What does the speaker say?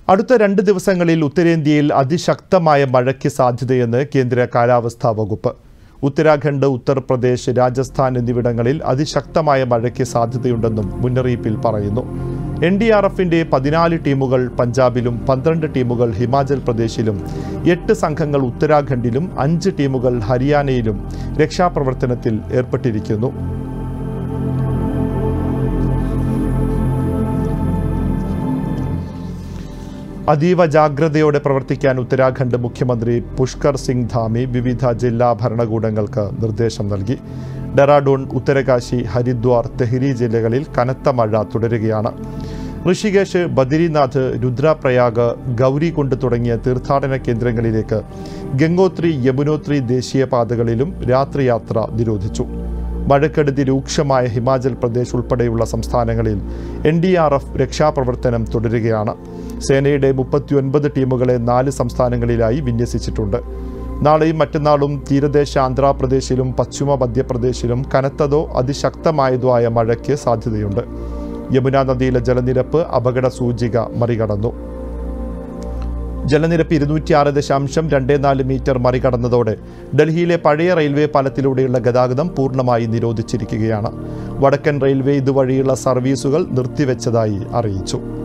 അടുത്ത രണ്ട് ദിവസങ്ങളിൽ ഉത്തരേന്ത്യയിൽ അതിശക്തമായ മഴയ്ക്ക് സാധ്യതയെന്ന് കേന്ദ്ര കാലാവസ്ഥാ വകുപ്പ് ഉത്തരാഖണ്ഡ് ഉത്തർപ്രദേശ് രാജസ്ഥാൻ എന്നിവിടങ്ങളിൽ അതിശക്തമായ മഴയ്ക്ക് സാധ്യതയുണ്ടെന്നും മുന്നറിയിപ്പിൽ പറയുന്നു എൻ ഡി ആർ എഫിന്റെ പതിനാല് ടീമുകൾ പഞ്ചാബിലും പന്ത്രണ്ട് ടീമുകൾ ഹിമാചൽ പ്രദേശിലും എട്ട് സംഘങ്ങൾ ഉത്തരാഖണ്ഡിലും അഞ്ച് ടീമുകൾ ഹരിയാനയിലും രക്ഷാപ്രവർത്തനത്തിൽ ഏർപ്പെട്ടിരിക്കുന്നു അതീവ ജാഗ്രതയോടെ പ്രവർത്തിക്കാൻ ഉത്തരാഖണ്ഡ് മുഖ്യമന്ത്രി പുഷ്കർ സിംഗ് ധാമി വിവിധ ജില്ലാ ഭരണകൂടങ്ങൾക്ക് നിർദ്ദേശം നൽകി ഡെറാഡൂൺ ഉത്തരകാശി ഹരിദ്വാർ തെഹ്രി ജില്ലകളിൽ കനത്ത മഴ തുടരുകയാണ് ഋഷികേശ് ബദ്രിനാഥ് രുദ്രപ്രയാഗ് ഗൗരികുണ്ട് തുടങ്ങിയ തീർത്ഥാടന കേന്ദ്രങ്ങളിലേക്ക് ഗംഗോത്രി യമുനോത്രി ദേശീയപാതകളിലും രാത്രിയാത്ര നിരോധിച്ചു മഴക്കെടുതി രൂക്ഷമായ ഹിമാചൽ പ്രദേശ് ഉൾപ്പെടെയുള്ള സംസ്ഥാനങ്ങളിൽ എൻ ഡി ആർ എഫ് രക്ഷാപ്രവർത്തനം തുടരുകയാണ് സേനയുടെ മുപ്പത്തിയൊൻപത് ടീമുകളെ നാല് സംസ്ഥാനങ്ങളിലായി വിന്യസിച്ചിട്ടുണ്ട് നാളെയും മറ്റന്നാളും തീരദേശ ആന്ധ്രാപ്രദേശിലും പശ്ചിമ മധ്യപ്രദേശിലും കനത്തതോ അതിശക്തമായതോ ആയ മഴയ്ക്ക് സാധ്യതയുണ്ട് യമുന നദിയിലെ ജലനിരപ്പ് അപകട സൂചിക മറികടന്നു ജലനിരപ്പ് ഇരുന്നൂറ്റിയാറ് ദശാംശം രണ്ട് നാല് മീറ്റർ മറികടന്നതോടെ ഡൽഹിയിലെ പഴയ റെയിൽവേ പാലത്തിലൂടെയുള്ള ഗതാഗതം പൂർണ്ണമായി നിരോധിച്ചിരിക്കുകയാണ് വടക്കൻ റെയിൽവേ ഇതുവഴിയുള്ള സർവീസുകൾ നിർത്തിവെച്ചതായി അറിയിച്ചു